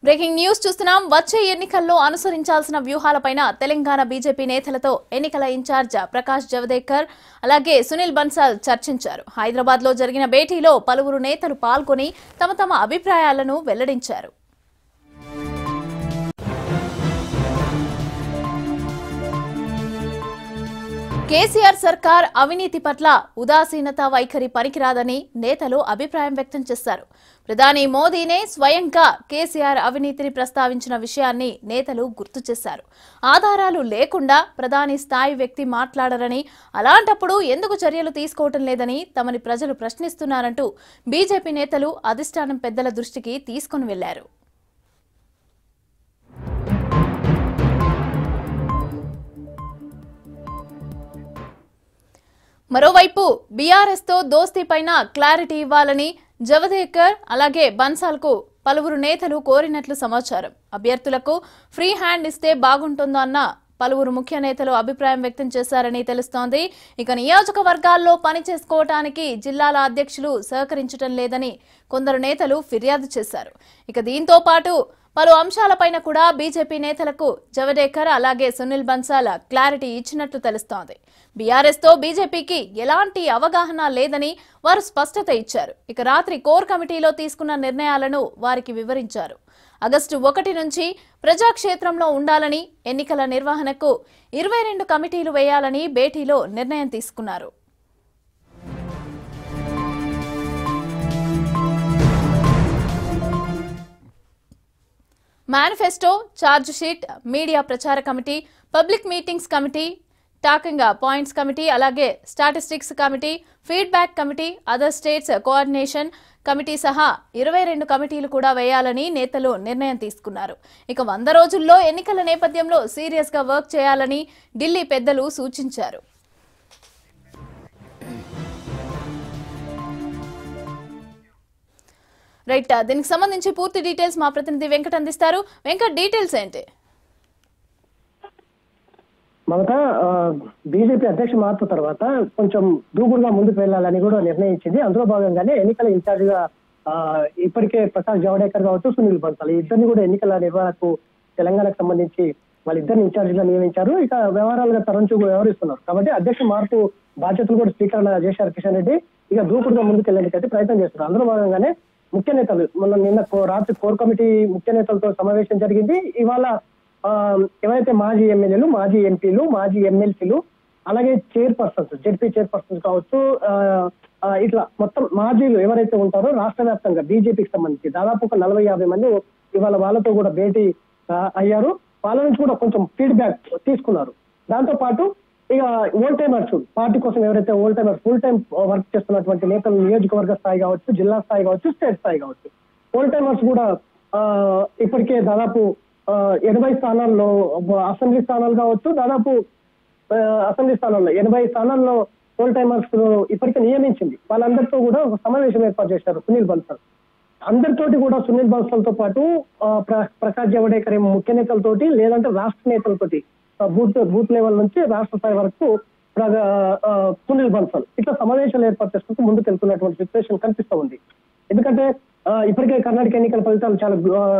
breaking news చూస్తున్నాం వచ్చే ఎన్నికల్లో అనుసరించాల్సిన వ్యూహాలపైన తెలంగాణ బీజేపీ నేతలతో ఎన్నికల ఇన్ఛార్జ్ ప్రకాష్ జవదేకర్ అలాగే సునీల్ బన్సాల్ చర్చించారు హైదరాబాద్ లో జరిగిన భేటీలో పలువురు నేతలు పాల్గొని తమ తమ అభిప్రాయాలను వెల్లడించారు కేసీఆర్ సర్కార్ అవినీతి పట్ల ఉదాసీనత వైఖరి పనికిరాదని నేతలు అభిప్రాయం వ్యక్తం చేశారు ప్రధాని మోదీనే స్వయంగా కేసీఆర్ అవినీతిని ప్రస్తావించిన విషయాన్ని నేతలు గుర్తు చేశారు ఆధారాలు లేకుండా ప్రధాని స్థాయి వ్యక్తి మాట్లాడరని అలాంటప్పుడు ఎందుకు చర్యలు తీసుకోవటం లేదని తమని ప్రజలు ప్రశ్నిస్తున్నారంటూ బీజేపీ నేతలు అధిష్టానం పెద్దల దృష్టికి తీసుకుని వెళ్లారు మరోవైపు బీఆర్ఎస్ తో దోస్తీ పైన క్లారిటీ ఇవ్వాలని జవదేకర్ అలాగే బన్సాల్కు పలువురు నేతలు కోరినట్లు సమాచారం అభ్యర్థులకు ఫ్రీ హ్యాండ్ ఇస్తే బాగుంటుందన్న పలువురు ముఖ్య నేతలు అభిప్రాయం వ్యక్తం చేశారని తెలుస్తోంది ఇక నియోజకవర్గాల్లో పని చేసుకోవటానికి జిల్లాల అధ్యక్షులు సహకరించడం లేదని కొందరు నేతలు ఫిర్యాదు చేశారు ఇక దీంతో పాటు పలు అంశాలపైన కూడా బీజేపీ నేతలకు జవడేకర్ అలాగే సునీల్ బన్సాల్ క్లారిటీ ఇచ్చినట్లు తెలుస్తోంది బీఆర్ఎస్ తో బీజేపీకి ఎలాంటి అవగాహన లేదని వారు స్పష్టత ఇచ్చారు ఇక రాత్రి కోర్ కమిటీలో తీసుకున్న నిర్ణయాలను వారికి వివరించారు ఆగస్టు ఒకటి నుంచి ప్రజాక్షేత్రంలో ఉండాలని ఎన్నికల నిర్వహణకు ఇరవై రెండు కమిటీలు వేయాలని భేటీలో నిర్ణయం తీసుకున్నారు మేనిఫెస్టో ఛార్జ్ షీట్ మీడియా ప్రచార committee public meetings committee talking points committee అలాగే statistics committee feedback committee other states coordination committee సహా ఇరవై రెండు కమిటీలు కూడా వేయాలని నేతలు నిర్ణయం తీసుకున్నారు ఇక వంద రోజుల్లో ఎన్నికల నేపథ్యంలో సీరియస్ గా వర్క్ చేయాలని ఢిల్లీ పెద్దలు సూచించారు రైట్ దీనికి సంబంధించి పూర్తి డీటెయిల్స్ మా ప్రతినిధి వెంకట్ అందిస్తారు వెంకట్ డీటెయిల్స్ ఏంటి మమత బీజేపీ అధ్యక్ష మార్పు తర్వాత కొంచెం దూకుడుగా ముందుకు వెళ్ళాలని కూడా నిర్ణయించింది అందులో భాగంగానే ఎన్నికల ఇన్ఛార్జ్ గా ఆ, ఇప్పటికే ప్రకాష్ జవడేకర్ కావచ్చు సునీల్ బన్సాల్ ఈ ఇద్దరిని కూడా ఎన్నికల నిర్వహణకు తెలంగాణకు సంబంధించి వాళ్ళిద్దరిని ఇన్ఛార్జ్ గా నియమించారు ఇక వ్యవహారాలుగా తరంచు వ్యవహరిస్తున్నారు కాబట్టి అధ్యక్ష మార్పు బాధ్యతలు కూడా స్వీకరణ చేశారు కిషన్ రెడ్డి ఇక దూకుడుగా ముందుకు వెళ్ళడానికి ప్రయత్నం చేస్తున్నారు అందులో భాగంగానే ముఖ్య నేతలు మొన్న నిన్న కో- రాత్రి కోర్ కమిటీ ముఖ్య నేతలతో సమావేశం జరిగింది ఇవాళ ఆ, ఎవరైతే మాజీ ఎమ్మెల్యేలు మాజీ ఎంపీలు మాజీ ఎమ్మెల్సీలు అలాగే చైర్పర్సన్స్ జెడ్పీ చైర్పర్సన్స్ కావచ్చు ఆ, ఆ, ఇట్లా మొత్తం మాజీలు ఎవరైతే ఉంటారో రాష్ట్ర వ్యాప్తంగా బీజేపీకి సంబంధించి దాదాపు ఒక నలభై యాభై మంది ఇవాళ వాళ్ళతో కూడా భేటీ ఆ, అయ్యారు వాళ్ళ నుంచి కూడా కొంచెం ఫీడ్బ్యాక్ తీసుకున్నారు దాంతో పాటు ఇక ఓల్ టైమర్స్ పార్టీ కోసం ఎవరైతే old timers full time work చేస్తున్నటువంటి నేతలు నియోజకవర్గ స్థాయి కావచ్చు జిల్లా స్థాయి కావచ్చు స్టేట్ స్థాయి కావచ్చు ఓల్ టైమర్స్ కూడా ఆ, ఇప్పటికే దాదాపు ఆ, ఎనభై స్థానాల్లో అసెంబ్లీ స్థానాలు కావచ్చు దాదాపు ఆ, అసెంబ్లీ స్థానాల్లో ఎనభై స్థానాల్లో పోల్ టైమర్స్ ఇప్పటికే నియమించింది వాళ్ళందరితో కూడా ఒక సమావేశం ఏర్పాటు చేశారు సునీల్ బన్సల్ అందరితోటి కూడా సునీల్ బన్సల్ తో పాటు ఆ, ప్ర- ప్రకాష్ జవడేకర్ ఏమో ముఖ్య నేతలతోటి లేదంటే రాష్ట్ర నేతలతోటి ఆ, బూత్ బూత్ లెవెల్ నుంచి రాష్ట్ర స్థాయి వరకు ప్రగ- ఆ, సునీల్ బన్సల్ ఇట్లా సమావేశాలు ఏర్పాటు చేసుకుంటూ ముందుకు వెళ్తున్నటువంటి సిచ్యువేషన్ కనిపిస్తూ ఉంది ఎందుకంటే ఆ, ఇప్పటికే కర్ణాటక ఎన్నికల ఫలితాలు చాలా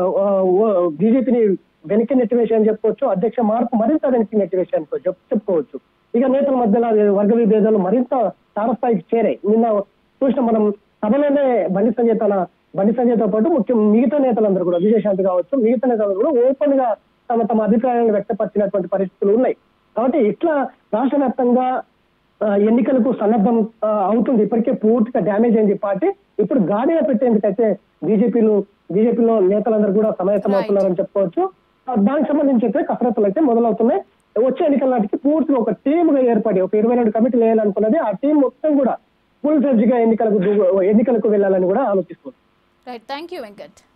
బీజేపీని వెనక్కి నెట్టివేశాయని చెప్పుకోవచ్చు అధ్యక్ష మార్పు మరింత వెనక్కి నెట్టివేశాయని చెప్- చెప్పుకోవచ్చు ఇక నేతల మధ్యలో వర్గ విభేదాలు మరింత తారస్థాయికి చేరాయి నిన్న చూసిన మనం సభలోనే బండి సంజయ్ తన బండి సంజయ్తో పాటు ముఖ్యం మిగతా నేతలందరూ కూడా విజయశాంతి కావచ్చు మిగతా నేతలు కూడా ఓపెన్ గా తమ తమ అభిప్రాయాలను వ్యక్తపరిచినటువంటి పరిస్థితులు ఉన్నాయి కాబట్టి ఇట్లా రాష్ట్ర వ్యాప్తంగా ఆ, ఎన్నికలకు సన్నద్ధం ఆ, అవుతుంది ఇప్పటికే పూర్తిగా డ్యామేజ్ అయింది పార్టీ ఇప్పుడు గాడిగా పెట్టేందుకైతే బీజేపీలు బీజేపీలో నేతలందరూ కూడా సమాయత్తం అవుతున్నారని చెప్పుకోవచ్చు ఆ, దానికి సంబంధించి అయితే కసరత్తులు అయితే మొదలవుతున్నాయి వచ్చే ఎన్నికల నాటికి పూర్తిగా ఒక టీమ్ గా ఏర్పడి ఒక ఇరవై రెండు కమిటీలు వేయాలనుకున్నది ఆ టీం మొత్తం కూడా ఫుల్ ఫ్లెడ్జ్ గా ఎన్నికలకు దూ- ఎన్నికలకు వెళ్ళాలని కూడా ఆలోచిస్తుంది రైట్ థ్యాంక్ యూ వెంకట్